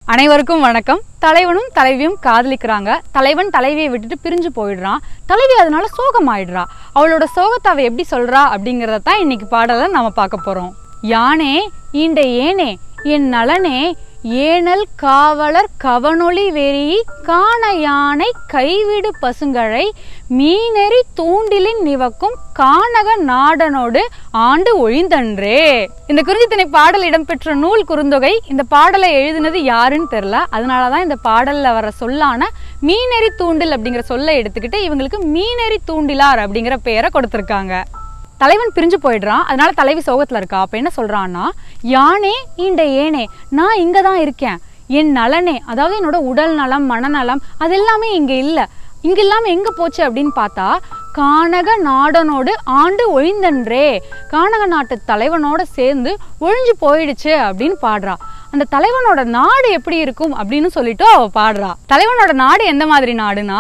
அனைவருக்கும் வணக்கம் தலைவனும் தலைவியும் காதலிக்கிறாங்க தலைவன் தலைவியை விட்டுட்டு பிரிஞ்சு போயிடுறான் தலைவி அதனால சோகமாயிடுறா அவளோட சோகத்தை அவ எப்படி சொல்றா அப்படிங்கறத தான் இன்னைக்கு பாடலை நாம பார்க்க போறோம் யானே ஈண்ட ஏனே என் நலனே ஏனல் காவலர் கவனொளி வெறி காண யானை கைவிடு பசுங்கழை மீனெறி தூண்டிலின் நிவக்கும் கானக நாடனோடு ஆண்டு ஒழிந்தன்றே இந்த குறிஞ்சித்திணை பாடல் இடம்பெற்ற நூல் குறுந்தொகை இந்த பாடலை எழுதினது யாருன்னு தெரியல அதனாலதான் இந்த பாடல்ல வர சொல்லான மீனெறி தூண்டில் அப்படிங்கிற சொல்லை எடுத்துக்கிட்டு இவங்களுக்கு மீனெறி தூண்டிலார் அப்படிங்கிற பெயரை கொடுத்திருக்காங்க தலைவன் பிரிஞ்சு போயிடுறான் அதனால தலைவி சோகத்துல இருக்கா அப்ப என்ன சொல்றான்னா யானே ஈண்ட ஏனே நான் இங்க தான் இருக்கேன் என் நலனே அதாவது என்னோட உடல் நலம் மனநலம் அது எல்லாமே இங்க இல்ல இங்க இல்லாம எங்க போச்சு அப்படின்னு பார்த்தா கானக நாடனோடு ஆண்டு ஒழிந்தன்றே கானக நாட்டு தலைவனோட சேர்ந்து ஒழிஞ்சு போயிடுச்சு அப்படின்னு பாடுறா அந்த தலைவனோட நாடு எப்படி இருக்கும் அப்படின்னு சொல்லிட்டு அவ பாடுறா தலைவனோட நாடு எந்த மாதிரி நாடுனா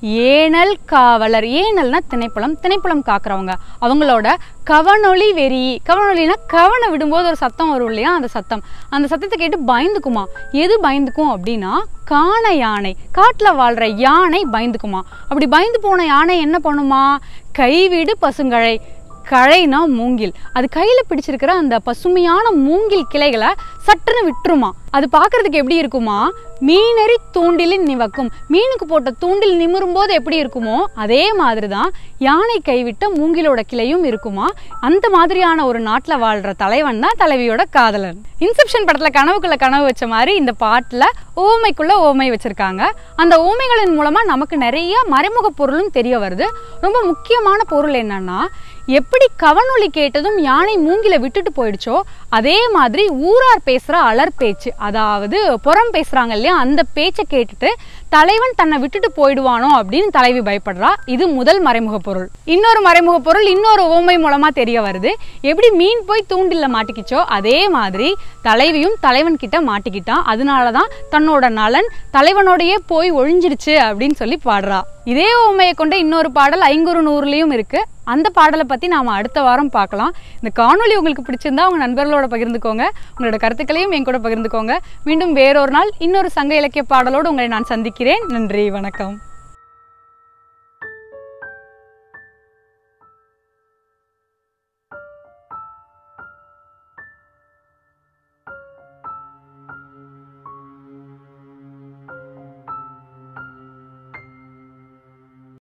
ஏனல் காவலர் ஏனல்னா திணைப்பழம் திணைப்பழம் காக்குறவங்க அவங்களோட கவனொளி வெறி கவனொலினா கவனை விடும்போது ஒரு சத்தம் வரும் இல்லையா அந்த சத்தம் அந்த சத்தத்தை கேட்டு பயந்துக்குமா எது பயந்துக்கும் அப்படின்னா காண யானை காட்டில் வாழ்ற யானை பயந்துக்குமா அப்படி பயந்து போன யானை என்ன பண்ணுமா கைவிடு பசுங்கழை கழைனா மூங்கில் அது கையில பிடிச்சிருக்கிற அந்த பசுமையான மூங்கில் கிளைகளை சட்டுன்னு விட்டுருமா அது பார்க்கிறதுக்கு எப்படி இருக்குமா மீனறி தூண்டிலின் நிவக்கும் மீனுக்கு போட்ட தூண்டில் நிமிரும் போது எப்படி இருக்குமோ அதே மாதிரி தான் யானை கைவிட்ட மூங்கிலோட கிளையும் இருக்குமா அந்த மாதிரியான ஒரு நாட்டில் வாழ்ற தலைவன் தான் தலைவியோட காதலன் இன்செப்ஷன் படத்துல கனவுக்குள்ள கனவு வச்ச மாதிரி இந்த பாட்டுல ஓமைக்குள்ள ஓமை வச்சிருக்காங்க அந்த ஓமைகளின் மூலமா நமக்கு நிறைய மறைமுக பொருளும் தெரிய வருது ரொம்ப முக்கியமான பொருள் என்னன்னா எப்படி கவனொலி கேட்டதும் யானை மூங்கில விட்டுட்டு போயிடுச்சோ அதே மாதிரி ஊரார் பேசுற அலர் பேச்சு அதாவது புறம் பேசுறாங்க இல்லையா அந்த பேச்சை கேட்டுட்டு தலைவன் தன்னை விட்டுட்டு போயிடுவானோ அப்படின்னு தலைவி பயப்படுறா இது முதல் மறைமுக பொருள் இன்னொரு மறைமுக பொருள் இன்னொரு ஓமை மூலமா தெரிய வருது எப்படி மீன் போய் தூண்டில்ல மாட்டிக்கிச்சோ அதே மாதிரி தலைவியும் தலைவன் கிட்ட மாட்டிக்கிட்டான் அதனாலதான் தன்னோட நலன் தலைவனோடயே போய் ஒழிஞ்சிருச்சு அப்படின்னு சொல்லி பாடுறா இதே ஓமையை கொண்ட இன்னொரு பாடல் ஐங்குறு நூறுலயும் இருக்கு அந்த பாடலை பத்தி நாம அடுத்த வாரம் பார்க்கலாம் இந்த காணொளி உங்களுக்கு பிடிச்சிருந்தா உங்க நண்பர்களோட பகிர்ந்துக்கோங்க உங்களோட கருத்துக்களையும் என் கூட பகிர்ந்துக்கோங்க மீண்டும் வேறொரு நாள் இன்னொரு சங்க இலக்கிய பாடலோடு உங்களை நான் சந்திக்கிறேன் நன்றி வணக்கம்